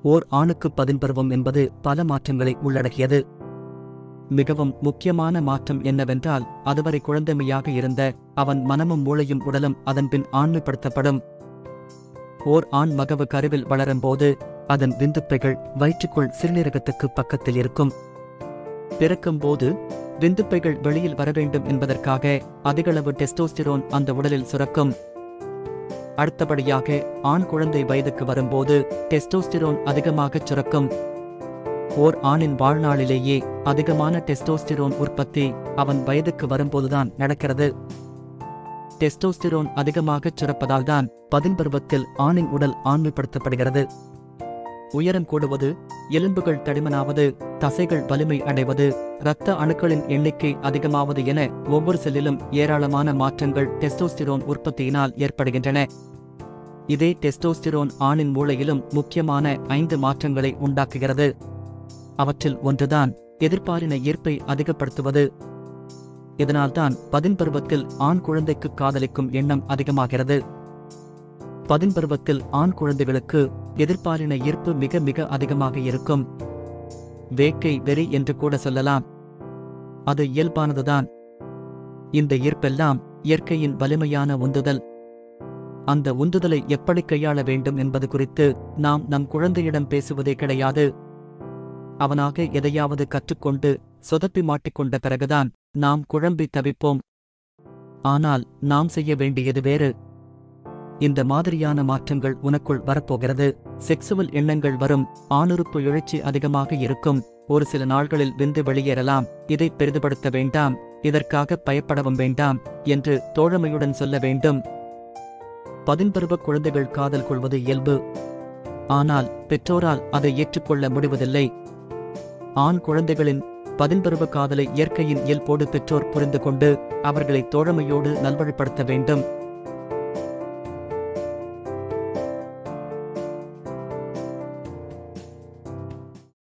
ஓர் ஆணுக்கு பதின்பருவம் என்பது பல மாற்றங்களை உள்ளடக்கியது மிகவும் முக்கியமான மாற்றம் என்னவென்றால் அதுவரை குழந்தைமையாக இருந்த அவன் மனமும் மூளையும் உடலும் அதன்பின் ஆண்மைப்படுத்தப்படும் ஓர் ஆண் மகவு கருவில் வளரும்போது அதன் விந்துப்பைகள் வயிற்றுக்குள் சிறுநீரகத்துக்கு பக்கத்தில் இருக்கும் பிறக்கும்போது விந்துப்பைகள் வெளியில் வர வேண்டும் என்பதற்காக அதிகளவு டெஸ்டோஸ்டிரோன் அந்த உடலில் சுரக்கும் அடுத்தபடியாக ஆண் குழந்தை வயதுக்கு வரும்போது டெஸ்டோஸ்டிரோன் அதிகமாகச் சுரக்கும் ஓர் ஆணின் வாழ்நாளிலேயே அதிகமான டெஸ்டோஸ்டிரோன் உற்பத்தி அவன் வயதுக்கு வரும்போதுதான் நடக்கிறது டெஸ்டோஸ்டிரோன் அதிகமாகச் சுரப்பதால்தான் பதின்பருவத்தில் ஆணின் உடல் ஆண்மைப்படுத்தப்படுகிறது உயரம் கூடுவது எலும்புகள் தடிமனாவது தசைகள் வலிமை அடைவது இரத்த அணுக்களின் எண்ணிக்கை அதிகமாவது என ஒவ்வொரு செல்லிலும் ஏராளமான மாற்றங்கள் டெஸ்டோஸ்டிரோன் உற்பத்தியினால் ஏற்படுகின்றன இதே டெஸ்டோஸ்டிரோன் ஆணின் மூளையிலும் முக்கியமான ஐந்து மாற்றங்களை உண்டாக்குகிறது அவற்றில் ஒன்றுதான் எதிர்பாரின ஈர்ப்பை அதிகப்படுத்துவது இதனால்தான் பதின்பருவத்தில் ஆண் குழந்தைக்கு காதலிக்கும் எண்ணம் அதிகமாகிறது பதின்பருவத்தில் ஆண் குழந்தைகளுக்கு எதிர்பாலின ஈர்ப்பு மிக மிக அதிகமாக இருக்கும் வேக்கை வெறி என்று கூட சொல்லலாம் அது இயல்பானதுதான் இந்த ஈர்ப்பெல்லாம் இயற்கையின் வலிமையான உந்துதல் அந்த உந்துதலை எப்படி கையாள வேண்டும் என்பது குறித்து நாம் நம் குழந்தையிடம் பேசுவதே கிடையாது அவனாக எதையாவது கற்றுக்கொண்டு சொதப்பி மாட்டிக்கொண்ட பிறகுதான் நாம் குழம்பி தவிப்போம் ஆனால் நாம் செய்ய வேண்டியது வேறு இந்த மாதிரியான மாற்றங்கள் உனக்குள் வரப்போகிறது செக்சுவல் எண்ணங்கள் வரும் ஆணுறுப்பு எழுச்சி அதிகமாக இருக்கும் ஒரு சில நாள்களில் விந்து வெளியேறலாம் இதை பெரிதுபடுத்த வேண்டாம் இதற்காக பயப்படவும் வேண்டாம் என்று தோழமையுடன் சொல்ல வேண்டும் பதின்பருவ குழந்தைகள் காதல் கொள்வது இயல்பு ஆனால் பெற்றோரால் அதை ஏற்றுக்கொள்ள முடிவதில்லை ஆண் குழந்தைகளின் பதின்பருவ காதலை இயற்கையின் இயல்போடு பெற்றோர் புரிந்து கொண்டு அவர்களை தோழமையோடு நல்வழிப்படுத்த வேண்டும்